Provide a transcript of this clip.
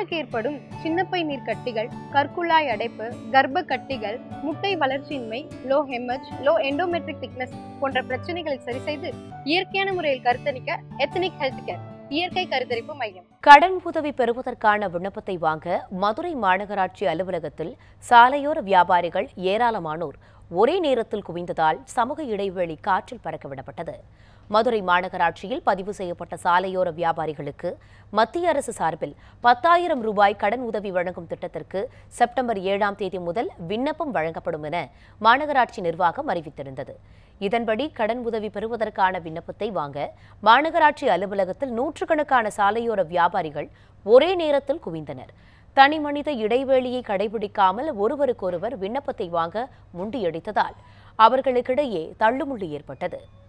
பெண்களுக்கு ஏற்படும் சின்னப்பை நீர் கட்டிகள் கற்குழாய் அடைப்பு கர்ப்ப கட்டிகள் முட்டை வளர்ச்சியின்மை லோ ஹெமஜ் லோ எண்டோமெட்ரிக் திக்னஸ் போன்ற பிரச்சனைகளை சரி செய்து இயற்கையான முறையில் கருத்தரிக்க எத்தனிக் ஹெல்த் கேர் இயற்கை கருத்தரிப்பு மையம் கடன் உதவி பெறுவதற்கான விண்ணப்பத்தை வாங்க மதுரை மாநகராட்சி அலுவலகத்தில் சாலையோர வியாபாரிகள் ஏராளமானோர் ஒரே நேரத்தில் குவிந்ததால் சமூக இடைவெளி காற்றில் பறக்கவிடப்பட்டது மதுரை மாநகராட்சியில் பதிவு செய்யப்பட்ட சாலையோர வியாபாரிகளுக்கு மத்திய அரசு சார்பில் பத்தாயிரம் ரூபாய் கடன் உதவி வழங்கும் திட்டத்திற்கு செப்டம்பர் ஏழாம் தேதி முதல் விண்ணப்பம் வழங்கப்படும் என மாநகராட்சி நிர்வாகம் அறிவித்திருந்தது இதன்படி கடன் உதவி பெறுவதற்கான விண்ணப்பத்தை வாங்க மாநகராட்சி அலுவலகத்தில் நூற்றுக்கணக்கான சாலையோர வியாபாரிகள் ஒரே நேரத்தில் குவிந்தனர் தனிமனித இடைவெளியை கடைபிடிக்காமல் ஒருவருக்கொருவர் விண்ணப்பத்தை வாங்க முண்டியடித்ததால் அவர்களுக்கிடையே தள்ளுமுள்ளு ஏற்பட்டது